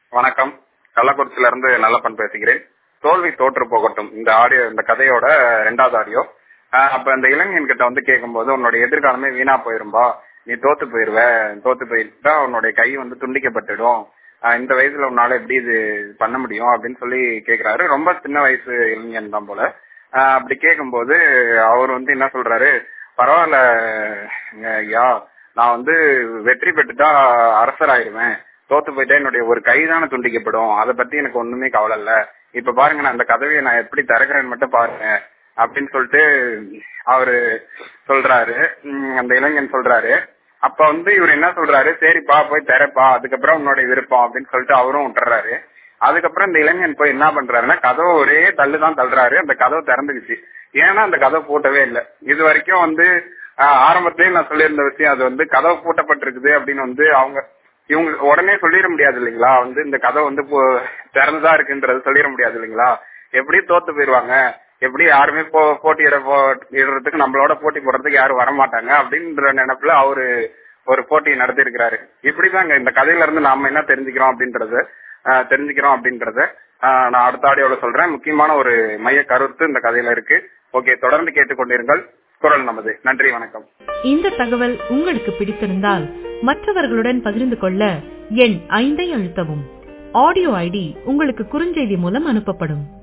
வணக்கம் கள்ளக்குறிச்சியில இருந்து நல்லப்பன் பேசுகிறேன் தோல்வி தோற்று போகட்டும் இந்த ஆடியோ இந்த கதையோட ரெண்டாவது ஆடியோ ஆஹ் அப்ப அந்த இளைஞன் கிட்ட வந்து கேட்கும்போது உன்னோட எதிர்காலமே வீணா போயிரும்பா நீ தோத்து போயிருவ தோத்து போயிட்டா உன்னுடைய கை வந்து துண்டிக்கப்பட்டுடும் ஆஹ் இந்த வயசுல உன்னால எப்படி இது பண்ண முடியும் அப்படின்னு சொல்லி கேக்குறாரு ரொம்ப சின்ன வயசு இளைஞன் தான் போல ஆஹ் அப்படி கேட்கும்போது அவர் வந்து என்ன சொல்றாரு பரவாயில்ல ஐயா நான் வந்து வெற்றி பெற்றுட்டா அரசர் ஆயிருவேன் தோத்து போயிட்டா என்னுடைய ஒரு கை தானே துண்டிக்கப்படும் அதை பத்தி எனக்கு ஒண்ணுமே கவலை இல்ல இப்ப பாருங்க நான் அந்த கதவையை நான் எப்படி திறக்கிறேன்னு மட்டும் பாருங்க அப்படின்னு சொல்லிட்டு அவரு சொல்றாரு உம் அந்த இளைஞன் சொல்றாரு அப்ப வந்து இவர் என்ன சொல்றாரு சரிப்பா போய் திறப்பா அதுக்கப்புறம் உன்னோட விருப்பம் அப்படின்னு சொல்லிட்டு அவரும் விட்டுறாரு அதுக்கப்புறம் இந்த இளைஞன் போய் என்ன பண்றாருன்னா கதவை ஒரே தள்ளு தான் தள்ளுறாரு அந்த கதவை திறந்துக்குச்சு ஏன்னா அந்த கதவை பூட்டவே இல்லை இது வரைக்கும் வந்து ஆஹ், ஆரம்பத்திலேயே நான் சொல்லியிருந்த விஷயம் அது வந்து கதவு பூட்டப்பட்டிருக்குது அப்படின்னு வந்து அவங்க இவங்க உடனே சொல்லிட முடியாது இல்லைங்களா வந்து இந்த கதை வந்து போ- திறந்துதான் இருக்குன்றது சொல்லிட முடியாது இல்லைங்களா எப்படியும் தோத்து போயிருவாங்க எப்படி யாருமே போ போட்டியிட போ- இடுறதுக்கு நம்மளோட போட்டி போடுறதுக்கு யாரும் வரமாட்டாங்க அப்படின்ற நினைப்புல அவரு ஒரு போட்டி நடத்தி இருக்கிறாரு இப்படிதாங்க இந்த கதையில இருந்து நாம என்ன தெரிஞ்சுக்கிறோம் அப்படின்றது ஆஹ், தெரிஞ்சுக்கிறோம் அப்படின்றத ஆஹ், நான் அடுத்த ஆடியோல சொல்றேன் முக்கியமான ஒரு மைய கருத்து இந்த கதையில இருக்கு ஓகே தொடர்ந்து கேட்டுக்கொண்டிருங்கள் குரல் நமது நன்றி வணக்கம் இந்த தகவல் உங்களுக்கு பிடித்திருந்தால் மற்றவர்களுடன் பகிர்ந்து கொள்ள எண் ஐந்தை அழுத்தவும் ஆடியோ ஐடி உங்களுக்கு குறுஞ்செய்தி மூலம் அனுப்பப்படும்